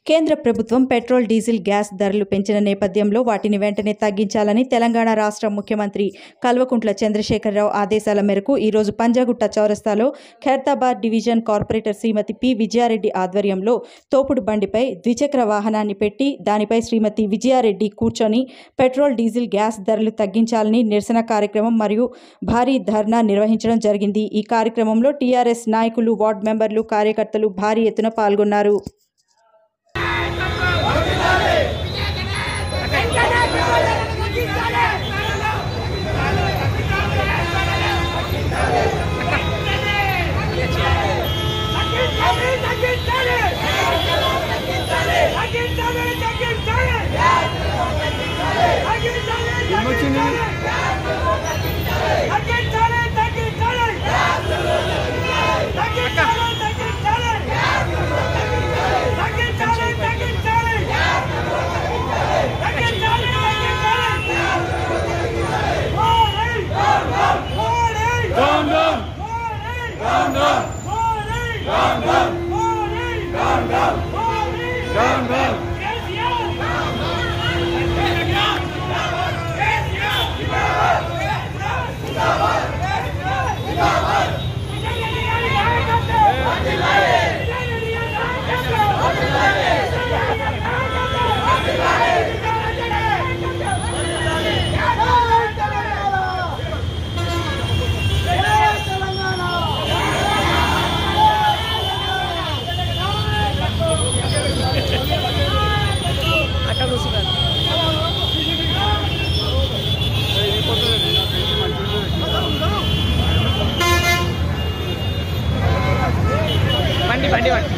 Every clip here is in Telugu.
కేంద్ర ప్రభుత్వం పెట్రోల్ డీజిల్ గ్యాస్ ధరలు పెంచిన నేపథ్యంలో వాటిని వెంటనే తగ్గించాలని తెలంగాణ రాష్ట్ర ముఖ్యమంత్రి కల్వకుంట్ల చంద్రశేఖరరావు ఆదేశాల మేరకు ఈరోజు పంజాగుట్ట చౌరస్తాలో Khairatabad division corporator Srimathi P Vijaya Reddy ఆధ్వర్యంలో తోపుడు బండిపై ద్విచక్ర వాహనాన్ని పెట్టి దానిపై శ్రీమతి విజయారెడ్డి కూర్చొని పెట్రోల్ డీజిల్ గ్యాస్ ధరలు తగ్గించాలని నిరసన కార్యక్రమం మరియు భారీ ధర్నా నిర్వహించడం జరిగింది ఈ కార్యక్రమంలో టీఆర్ఎస్ నాయకులు వార్డు మెంబర్లు కార్యకర్తలు భారీ ఎత్తున పాల్గొన్నారు Down, down. Down, down. Down, down. Down, down. Down, down. బండి బండి బండి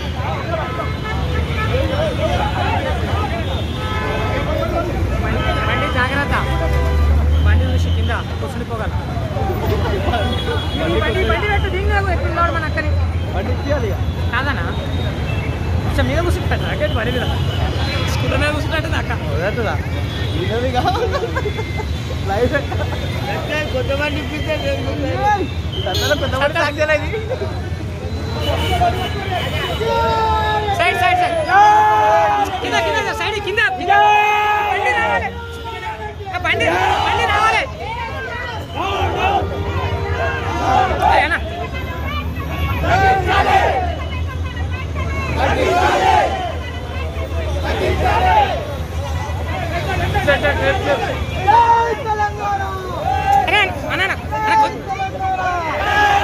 బండి జాగ్రత్త బండి చూసి కింద కూర్చుండిపోగల బండి బండి పెట్టు దింగు ఎక్కడ మన అక్కని కాదనా కొంచెం మీద కూర్చుంటాడు అక్కడ బండి మీద స్కూటర్ మీద కూర్చుంటే అక్క సైడ్ సైడ్ సైడ్ కింద కింద సైడ్ కింద కింద. బండి రావాలి ఆ బండి బండి రావాలి ఏయ్ అన్న. అరే, అన్న, అన్న, అన్న, కొద్ది-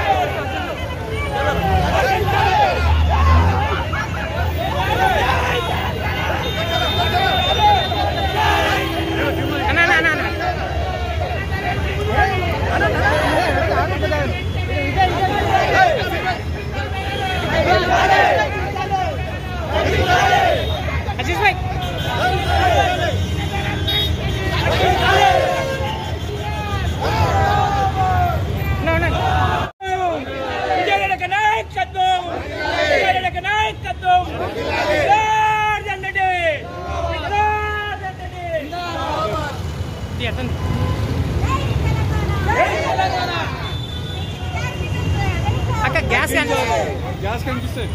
అన్న, అన్న, అన్న, అన్న. అజీజ్ భాయ్ No, no. విజయనగర నాయకత్వం విజయనగర నాయకత్వం విజయనగర ఇది ఎత్తండి. అక్క గ్యాస్ కనిపిస్తుంది గ్యాస్ కనిపిస్తుంది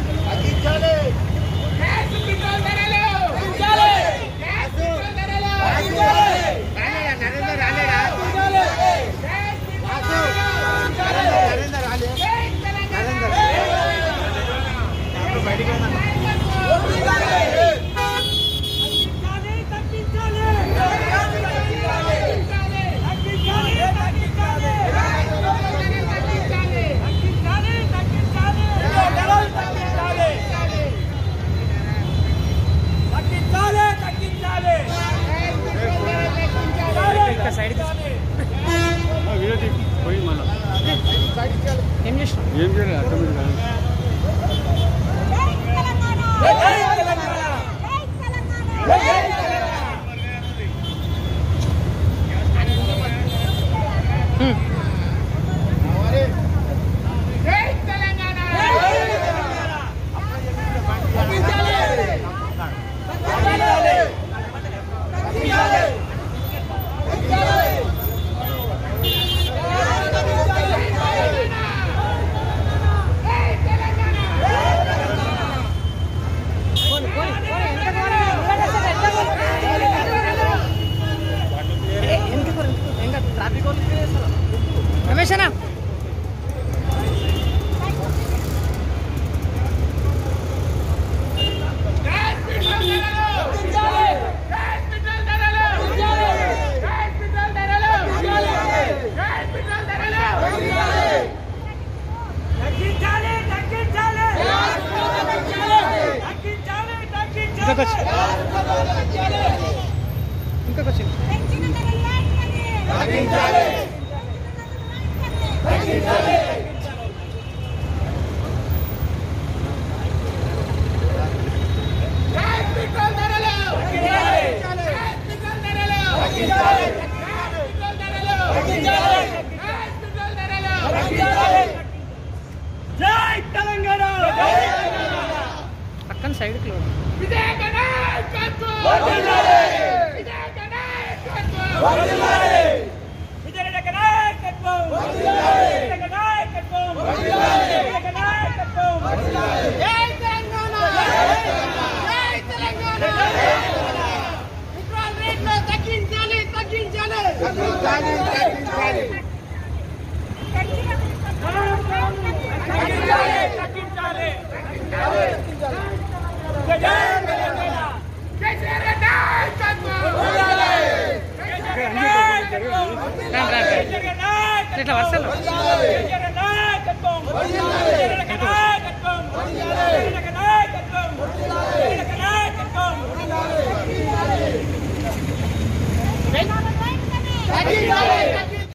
ఇక్కడ సైడ్ వీడియో తీ పోయి మళ్ళా ఏం చేసినావు ఏం చేయలేదు అర్థం కాదు ఇంకా వచ్చి ఇంకా వచ్చి పెంచిన ధరలు తగ్గించాలి జై తెలంగాణ పక్కన సైడ్కి లో విజయనగర నాయకత్వం విజయనగర నాయకత్వం విజయనగర నాయకత్వం తగ్గించాలి తగ్గించాలి తగ్గించాలి తగ్గించాలి జై తెలంగాణ రాండి, రాండి, రాండి. ఇట్లా వరుసలు తగ్గించాలి